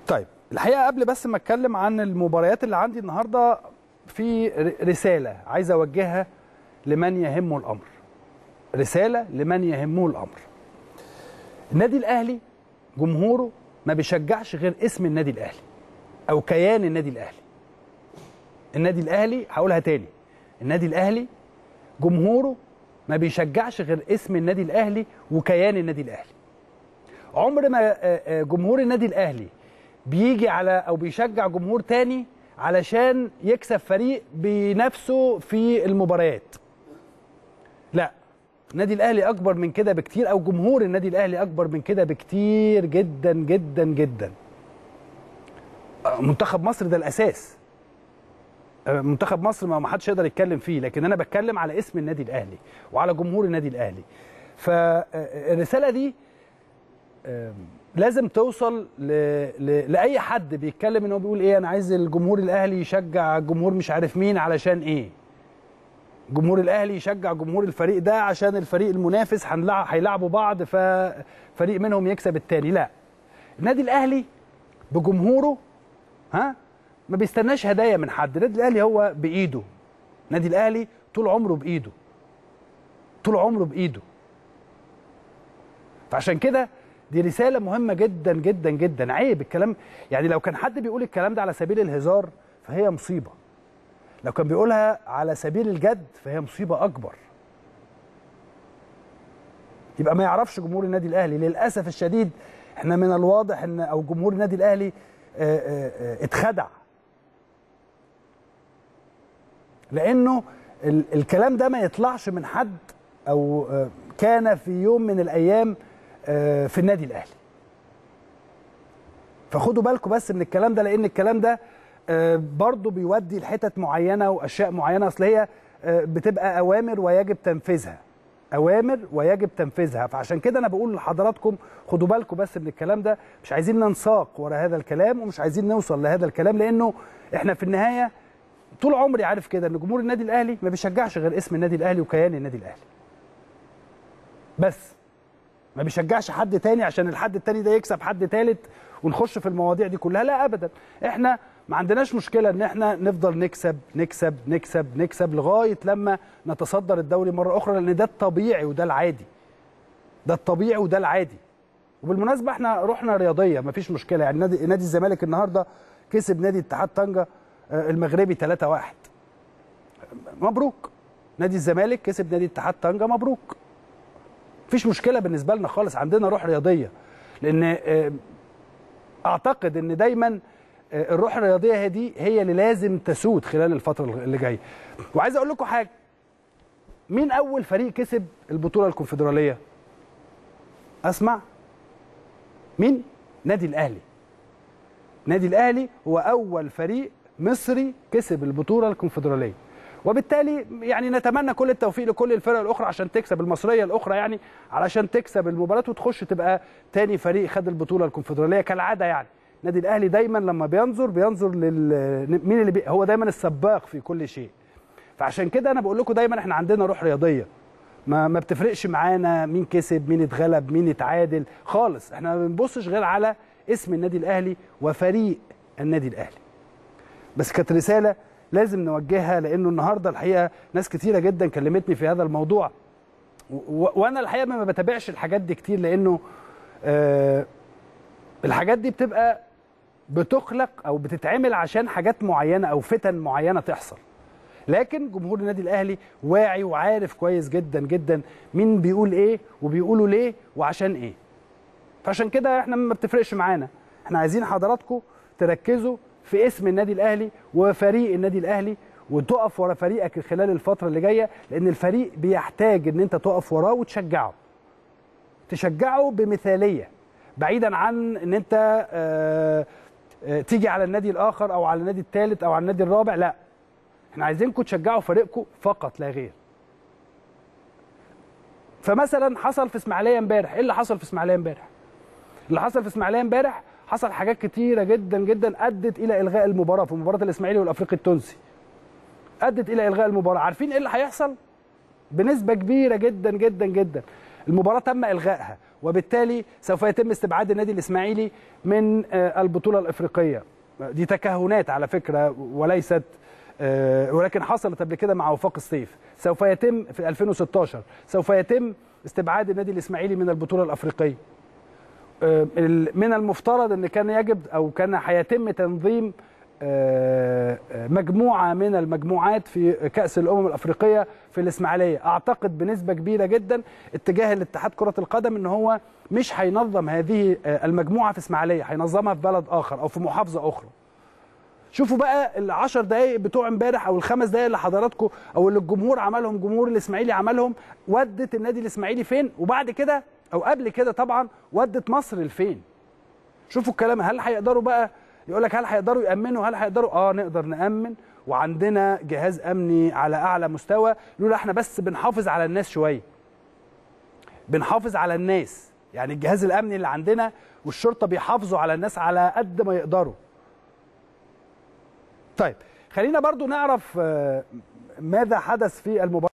طيب الحقيقه قبل بس ما اتكلم عن المباريات اللي عندي النهارده في ر- رساله عايز اوجهها لمن يهمه الامر رساله لمن يهمه الامر النادي الاهلي جمهوره ما بيشجعش غير اسم النادي الاهلي او كيان النادي الاهلي النادي الاهلي هقولها تاني النادي الاهلي جمهوره ما بيشجعش غير اسم النادي الاهلي وكيان النادي الاهلي عمر ما آه، آه، جمهور النادي الاهلي بيجي على او بيشجع جمهور تاني علشان يكسب فريق بنفسه في المباريات لا النادي الاهلي اكبر من كده بكتير او جمهور النادي الاهلي اكبر من كده بكتير جدا جدا جدا آه، منتخب مصر ده الاساس آه، منتخب مصر ما ما حدش يقدر يتكلم فيه لكن انا بتكلم على اسم النادي الاهلي وعلى جمهور النادي الاهلي فالرساله دي آم، لازم توصل ل... ل... لاي حد بيتكلم ان هو بيقول ايه انا عايز الجمهور الاهلي يشجع جمهور مش عارف مين علشان ايه جمهور الاهلي يشجع جمهور الفريق ده عشان الفريق المنافس هنلعب هيلعبوا بعض ففريق منهم يكسب التاني لا النادي الاهلي بجمهوره ها ما بيستناش هدايا من حد النادي الاهلي هو بايده النادي الاهلي طول عمره بايده طول عمره بايده فعشان كده دي رساله مهمه جدا جدا جدا عيب الكلام يعني لو كان حد بيقول الكلام ده على سبيل الهزار فهي مصيبه لو كان بيقولها على سبيل الجد فهي مصيبه اكبر يبقى ما يعرفش جمهور النادي الاهلي للاسف الشديد احنا من الواضح ان او جمهور النادي الاهلي آه، آه، آه، اتخدع لانه ال- الكلام ده ما يطلعش من حد او آه، كان في يوم من الايام آه، في النادي الاهلي فخدوا بالكم بس من الكلام ده لان الكلام ده آه، برضه بيودي لحتت معينه واشياء معينه اصل هي آه، بتبقى اوامر ويجب تنفيذها اوامر ويجب تنفيذها فعشان كده انا بقول لحضراتكم خدوا بالكم بس من الكلام ده مش عايزين ننساق ورا هذا الكلام ومش عايزين نوصل لهذا الكلام لانه احنا في النهايه طول عمري عارف كده ان جمهور النادي الاهلي ما بيشجعش غير اسم النادي الاهلي وكيان النادي الاهلي بس ما بيشجعش حد تاني عشان الحد التاني ده يكسب حد تالت ونخش في المواضيع دي كلها لا ابدا احنا ما عندناش مشكله ان احنا نفضل نكسب نكسب نكسب نكسب لغايه لما نتصدر الدوري مره اخرى لان ده الطبيعي وده العادي ده الطبيعي وده العادي وبالمناسبه احنا روحنا رياضيه ما فيش مشكله يعني نادي نادي الزمالك النهارده كسب نادي اتحاد طنجه آه، المغربي 3-1 مبروك نادي الزمالك كسب نادي اتحاد طنجه مبروك مفيش مشكله بالنسبه لنا خالص عندنا روح رياضيه لان آه، اعتقد ان دايما آه، الروح الرياضيه هي دي هي اللي لازم تسود خلال الفتره اللي جايه وعايز اقول لكم حاجه مين اول فريق كسب البطوله الكونفدراليه اسمع مين نادي الاهلي نادي الاهلي هو اول فريق مصري كسب البطوله الكونفدراليه وبالتالي يعني نتمنى كل التوفيق لكل الفرق الاخرى عشان تكسب المصريه الاخرى يعني علشان تكسب المباراه وتخش تبقى تاني فريق خد البطوله الكونفدراليه كالعاده يعني النادي الاهلي دايما لما بينظر بينظر لل مين اللي بي... هو دايما السباق في كل شيء فعشان كده انا بقول لكم دايما احنا عندنا روح رياضيه ما ما بتفرقش معانا مين كسب مين اتغلب مين اتعادل خالص احنا ما بنبصش غير على اسم النادي الاهلي وفريق النادي الاهلي بس كانت رساله لازم نوجهها لانه النهارده الحقيقه ناس كتيره جدا كلمتني في هذا الموضوع و- وانا الحقيقه ما بتابعش الحاجات دي كتير لانه آه الحاجات دي بتبقى بتخلق او بتتعمل عشان حاجات معينه او فتن معينه تحصل لكن جمهور النادي الاهلي واعي وعارف كويس جدا جدا مين بيقول ايه وبيقولوا ليه وعشان ايه فعشان كده احنا ما بتفرقش معانا احنا عايزين حضراتكم تركزوا في اسم النادي الاهلي وفريق النادي الاهلي وتقف ورا فريقك خلال الفتره اللي جايه لان الفريق بيحتاج ان انت تقف وراه وتشجعه تشجعه بمثاليه بعيدا عن ان انت آه، آه، تيجي على النادي الاخر او على النادي الثالث او على النادي الرابع لا احنا عايزينكم تشجعوا فريقكم فقط لا غير فمثلا حصل في اسماعيليه امبارح ايه اللي حصل في اسماعيليه امبارح اللي حصل في اسماعيليه امبارح حصل حاجات كتيره جدا جدا ادت الى الغاء المباراه في مباراه الاسماعيلي والافريقي التونسي ادت الى الغاء المباراه عارفين ايه اللي هيحصل بنسبه كبيره جدا جدا جدا المباراه تم الغائها وبالتالي سوف يتم استبعاد النادي الاسماعيلي من آه، البطوله الافريقيه دي تكهنات على فكره وليست آه، ولكن حصلت قبل كده مع وفاق الصيف سوف يتم في 2016 سوف يتم استبعاد النادي الاسماعيلي من البطوله الافريقيه آه، ال- من المفترض ان كان يجب او كان هيتم تنظيم آه، آه، مجموعه من المجموعات في كاس الامم الافريقيه في الاسماعيليه اعتقد بنسبه كبيره جدا اتجاه الاتحاد كره القدم ان هو مش هينظم هذه آه، المجموعه في اسماعيليه هينظمها في بلد اخر او في محافظه اخرى شوفوا بقى العشر دقايق بتوع امبارح او الخمس دقايق اللي حضراتكم او اللي الجمهور عملهم جمهور الاسماعيلي عملهم ودت النادي الاسماعيلي فين وبعد كده او قبل كده طبعا ودت مصر لفين شوفوا الكلام هل هيقدروا بقى يقول لك هل هيقدروا يامنوا هل هيقدروا اه نقدر نامن وعندنا جهاز امني على اعلى مستوى لولا احنا بس بنحافظ على الناس شويه بنحافظ على الناس يعني الجهاز الامني اللي عندنا والشرطه بيحافظوا على الناس على قد ما يقدروا طيب خلينا برضو نعرف آه، ماذا حدث في المباراة